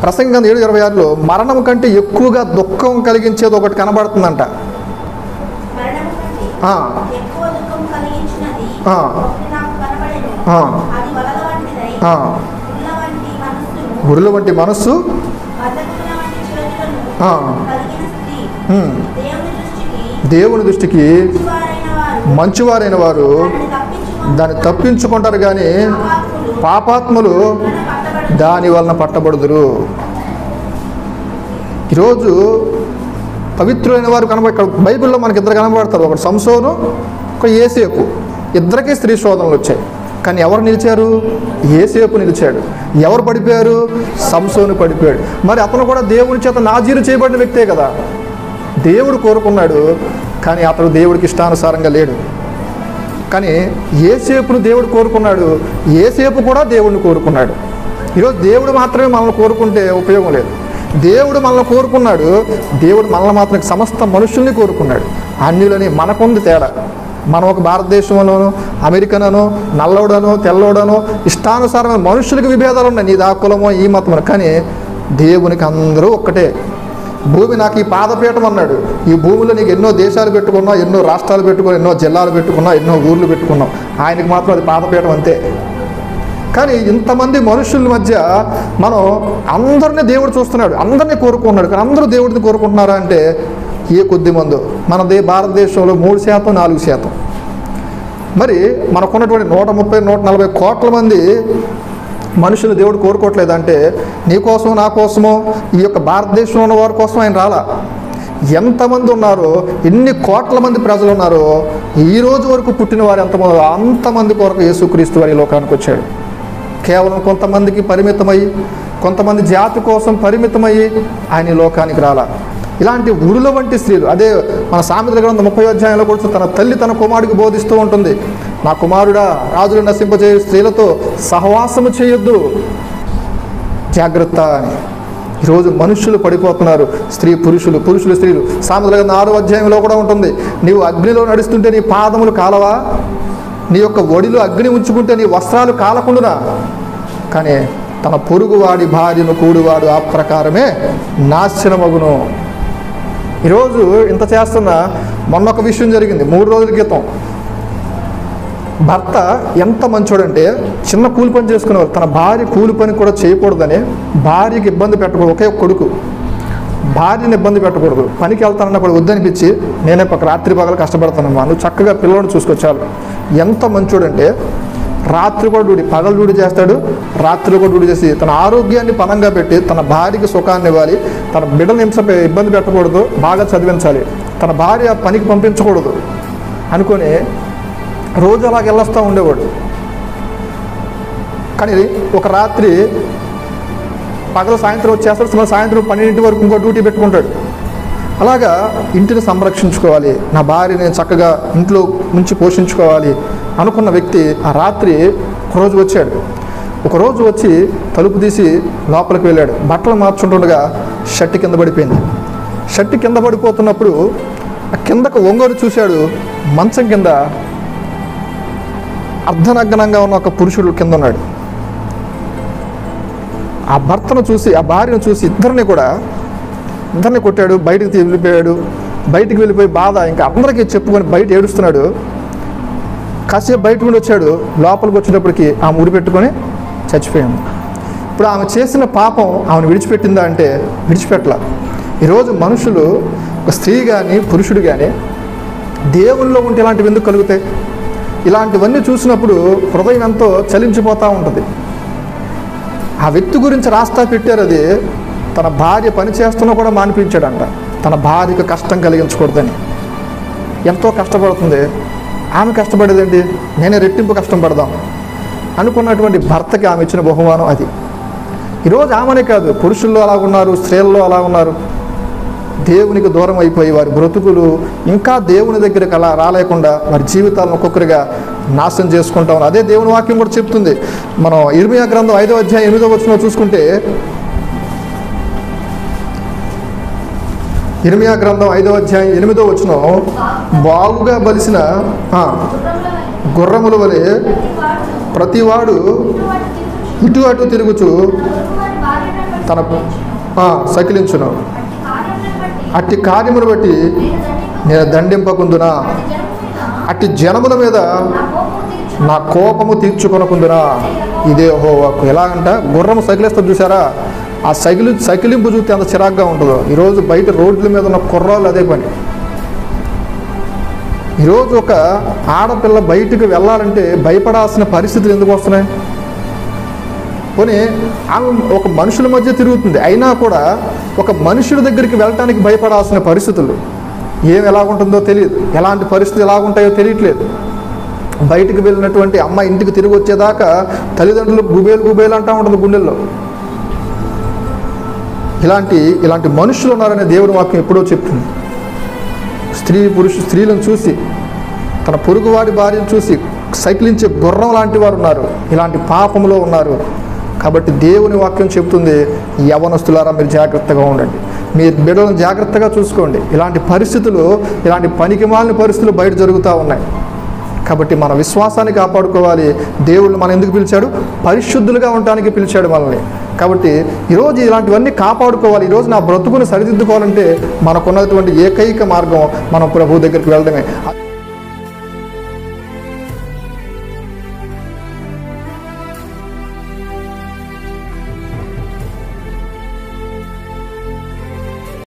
ప్రసంగం ఏడు ఇరవై ఆరులో మరణం కంటే ఎక్కువగా దుఃఖం కలిగించేది ఒకటి కనబడుతుందంట మరణము కంటే ఆ, ఎక్కువ దుఃఖం కలిగించినది ఆ. ఒకటి నాకు కనబడెను ఆ. అది వలల వంటిదై ఆ. ఉల్ల వంటి మనస్సును గురుల వంటి మనస్సు బద్దకుల వంటి చేతులను ఆ. కలిగిన స్త్రీ ఉమ్, దేవుని దృష్టికి దేవుని దృష్టికి మంచివారైన వారు మంచివారైన వారు దాన్ని తప్పించుకొని దాన్ని తప్పించుకుంటారు కానీ పాపాత్ములు పాపాత్ములు వలన పట్టబడు దాని వలన పట్టబడుదురు ఈరోజు పవిత్రులైన వారు కనబడి ఇక్కడ బైబిల్లో మనకి ఇద్దరు కనబడతారు ఒకటి సంసోను ఒక ఏసేపు ఇద్దరికీ స్త్రీ శోధనలు వచ్చాయి కానీ ఎవరు నిలిచారు ఏసేపు నిలిచాడు ఎవరు పడిపోయారు సంసోను పడిపోయాడు మరి అతను కూడా దేవుని చేత నాజీరు చేయబడిన వ్యక్తే కదా దేవుడు కోరుకున్నాడు కానీ అతడు దేవుడికి ఇష్టానుసారంగా లేడు కానీ ఏసేపును దేవుడు కోరుకున్నాడు ఏసేపు కూడా దేవుడిని కోరుకున్నాడు ఈరోజు దేవుడు మాత్రమే మనల్ని కోరుకుంటే ఉపయోగం లేదు దేవుడు మనల్ని కోరుకున్నాడు దేవుడు మనల్ని మాత్రం సమస్త మనుషుల్ని కోరుకున్నాడు అన్యులని మనకుంది తేడా మనం ఒక భారతదేశంలోనూ అమెరికనో నల్లోడనో తెల్లోడనో ఇష్టానుసారమైన మనుషులకు విభేదాలు ఉన్నాయి నీది ఆ కులమో ఈ మతమో కానీ దేవునికి అందరూ ఒక్కటే భూమి నాకు ఈ పాదపీఠం అన్నాడు ఈ భూమిలో నీకు ఎన్నో దేశాలు పెట్టుకున్నావు ఎన్నో రాష్ట్రాలు పెట్టుకున్నావు ఎన్నో జిల్లాలు పెట్టుకున్నావు ఎన్నో ఊర్లు పెట్టుకున్నావు ఆయనకి మాత్రం అది పాదపీఠం అంతే కానీ ఇంతమంది మనుషుల మధ్య మనం అందరినీ దేవుడు చూస్తున్నాడు అందరినీ కోరుకున్నాడు కానీ అందరూ దేవుడిని కోరుకుంటున్నారా అంటే ఏ కొద్ది మందో మన దే భారతదేశంలో మూడు శాతం నాలుగు శాతం మరి మనకున్నటువంటి నూట ముప్పై నూట నలభై కోట్ల మంది మనుషులు దేవుడు కోరుకోవట్లేదంటే నీ కోసం నా కోసమో ఈ యొక్క భారతదేశంలో ఉన్న వారి కోసం ఆయన రాలా ఎంతమంది ఉన్నారో ఎన్ని కోట్ల మంది ప్రజలు ఉన్నారో ఈ రోజు వరకు పుట్టిన వారు ఎంతమంది అంతమంది కొరకు యేసుక్రీస్తు వారి ఈ లోకానికి వచ్చాడు కేవలం కొంతమందికి పరిమితమై కొంతమంది జాతి కోసం పరిమితమయ్యి ఆయన ఈ లోకానికి రాలా ఇలాంటి ఉరుల వంటి స్త్రీలు అదే మన సామెతల గ్రంథం ముప్పై అధ్యాయంలో కూడా తన తల్లి తన కుమారుడికి బోధిస్తూ ఉంటుంది నా కుమారుడా రాజులు నశింపచేయ స్త్రీలతో సహవాసము చేయొద్దు జాగ్రత్త అని ఈరోజు మనుషులు పడిపోతున్నారు స్త్రీ పురుషులు పురుషులు స్త్రీలు సామెతల గ్రంథం ఆరో అధ్యాయంలో కూడా ఉంటుంది నీవు అగ్నిలో నడుస్తుంటే నీ పాదములు కాలవా నీ యొక్క ఒడిలో అగ్ని ఉంచుకుంటే నీ వస్త్రాలు కాలకుండునా కానీ తన పొరుగువాడి భార్యను కూడివాడు ఆ ప్రకారమే నాశనమగును ఈరోజు ఇంత చేస్తున్న మొన్న ఒక విషయం జరిగింది మూడు రోజుల క్రితం భర్త ఎంత మంచోడంటే చిన్న కూలి పని చేసుకునేవారు తన భార్య కూలి పని కూడా చేయకూడదని భార్యకి ఇబ్బంది పెట్టకూడదు ఒకే ఒక కొడుకు భార్యని ఇబ్బంది పెట్టకూడదు పనికి వెళ్తానన్న కూడా వద్దనిపించి నేనే ఒక రాత్రి పగలు కష్టపడతానమ్మా నువ్వు చక్కగా పిల్లలను చూసుకొచ్చాను ఎంత మంచోడంటే రాత్రి కూడా డ్యూటీ పగలు డ్యూటీ చేస్తాడు రాత్రి కూడా డ్యూటీ చేసి తన ఆరోగ్యాన్ని పనంగా పెట్టి తన భార్యకి సుఖాన్ని ఇవ్వాలి తన బిడ్డను హింస పె- ఇబ్బంది పెట్టకూడదు బాగా చదివించాలి తన భార్య పనికి పంపించకూడదు అనుకొని రోజు అలాగ వెళ్ళొస్తూ ఉండేవాడు కానీ ఒక రాత్రి పగలు సాయంత్రం వచ్చేస్తాడు మళ్ళీ సాయంత్రం పన్నెండింటి వరకు ఇంకో డ్యూటీ పెట్టుకుంటాడు అలాగా ఇంటిని సంరక్షించుకోవాలి నా భార్య నేను చక్కగా ఇంట్లో నుంచి పోషించుకోవాలి అనుకున్న వ్యక్తి ఆ రాత్రి ఒకరోజు వచ్చాడు ఒకరోజు వచ్చి తలుపు తీసి లోపలికి వెళ్ళాడు బట్టలు మార్చుంటుండగా షర్ట్ కింద పడిపోయింది షర్ట్ కింద పడిపోతున్నప్పుడు ఆ కిందకు ఒంగోరు చూశాడు మంచం కింద అర్ధనగ్నంగా ఉన్న ఒక పురుషుడు కింద ఉన్నాడు ఆ భర్తను చూసి ఆ భార్యను చూసి ఇద్దరిని కూడా ఇద్దరిని కొట్టాడు బయటికి తీ- వెళ్ళిపోయాడు బయటికి వెళ్ళిపోయి బాధ ఇంకా అందరికీ చెప్పుకొని బయట ఏడుస్తున్నాడు కాసేపు బయట నుండి వచ్చాడు లోపలికి వచ్చేటప్పటికి ఆమె ఉరి పెట్టుకొని చచ్చిపోయాడు ఇప్పుడు ఆమె చేసిన పాపం ఆమెను విడిచిపెట్టిందా అంటే విడిచిపెట్టలా ఈరోజు మనుషులు ఒక స్త్రీ కానీ పురుషుడు కానీ దేవుల్లో ఉంటే ఇలాంటివి ఎందుకు కలుగుతాయి ఇలాంటివన్నీ చూసినప్పుడు హృదయం ఎంతో చలించిపోతూ ఉంటుంది ఆ వ్యక్తి గురించి రాస్తా పెట్టారు అది తన భార్య పని చేస్తున్నా కూడా మానిపించాడంట తన భార్యకు కష్టం కలిగించకూడదని ఎంతో కష్టపడుతుంది ఆమె కష్టపడేదండి నేనే రెట్టింపు కష్టం పడదాం అనుకున్నటువంటి భర్తకి ఆమె ఇచ్చిన బహుమానం అది ఈరోజు ఆమెనే కాదు పురుషుల్లో అలా ఉన్నారు స్త్రీల్లో అలా ఉన్నారు దేవునికి దూరం అయిపోయి వారి బ్రతుకులు ఇంకా దేవుని దగ్గరికి అలా రాలేకుండా వారి జీవితాలను ఒక్కొక్కరిగా నాశనం చేసుకుంటా ఉన్నారు అదే దేవుని వాక్యం కూడా చెప్తుంది మనం ఇర్మియా గ్రంథం ఐదో అధ్యాయం ఎనిమిదో వచ్చిన చూసుకుంటే ఇర్మియా గ్రంథం ఐదో అధ్యాయం ఎనిమిదో వచ్చిన బాగుగా బలిసిన ఆ, గుర్రముల వలె ప్రతివాడు ఇటు అటు తిరుగుచు తన ఆ, సకిలించును అట్టి అట్టి కార్యములను బట్టి కార్యమును బట్టి నేను నేను దండింప దండింపకుందునా అట్టి జనముల మీద అట్టి జనముల మీద నా కోపము నా కోపము తీర్చుకొను. తీర్చుకొనకుందునా ఇదే హోవాకు ఎలాగంట గుర్రం సైకిలేస్తారు చూసారా ఆ సైకిల్ సైకిలింపు చూస్తే అంత చిరాగ్గా ఉంటుందో ఈరోజు బయట రోడ్ల మీద ఉన్న కుర్రాళ్ళు అదే పని ఈరోజు ఒక ఆడపిల్ల బయటకు వెళ్ళాలంటే భయపడాల్సిన పరిస్థితులు ఎందుకు వస్తున్నాయి పోనీ ఆమె ఒక మనుషుల మధ్య తిరుగుతుంది అయినా కూడా ఒక మనుషుడి దగ్గరికి వెళ్ళటానికి భయపడాల్సిన పరిస్థితులు ఏం ఎలాగుంటుందో తెలియదు ఎలాంటి పరిస్థితులు ఎలాగుంటాయో తెలియట్లేదు బయటికి వెళ్ళినటువంటి అమ్మ ఇంటికి తిరిగి వచ్చేదాకా తల్లిదండ్రులు గుబేలు గుబేలు అంటా ఉంటుంది గుండెల్లో ఇలాంటి ఇలాంటి మనుషులు ఉన్నారనే దేవుని వాక్యం ఎప్పుడో చెప్తుంది స్త్రీ పురుషు స్త్రీలను చూసి తన పొరుగువాడి భార్యను చూసి సైకిలించే గుర్రం లాంటి వారు ఉన్నారు ఇలాంటి పాపంలో ఉన్నారు కాబట్టి దేవుని వాక్యం చెప్తుంది యవనస్తులారా మీరు జాగ్రత్తగా ఉండండి మీ బిడ్డలను జాగ్రత్తగా చూసుకోండి ఇలాంటి పరిస్థితులు ఇలాంటి పనికిమాలిన పరిస్థితులు బయట జరుగుతూ ఉన్నాయి కాబట్టి మన విశ్వాసాన్ని కాపాడుకోవాలి దేవుళ్ళు మనం ఎందుకు పిలిచాడు పరిశుద్ధులుగా ఉండటానికి పిలిచాడు మనల్ని కాబట్టి ఈరోజు ఇలాంటివన్నీ కాపాడుకోవాలి ఈరోజు నా బ్రతుకుని సరిదిద్దుకోవాలంటే మనకున్నటువంటి ఏకైక మార్గం మనం ప్రభు దగ్గరికి వెళ్ళడమే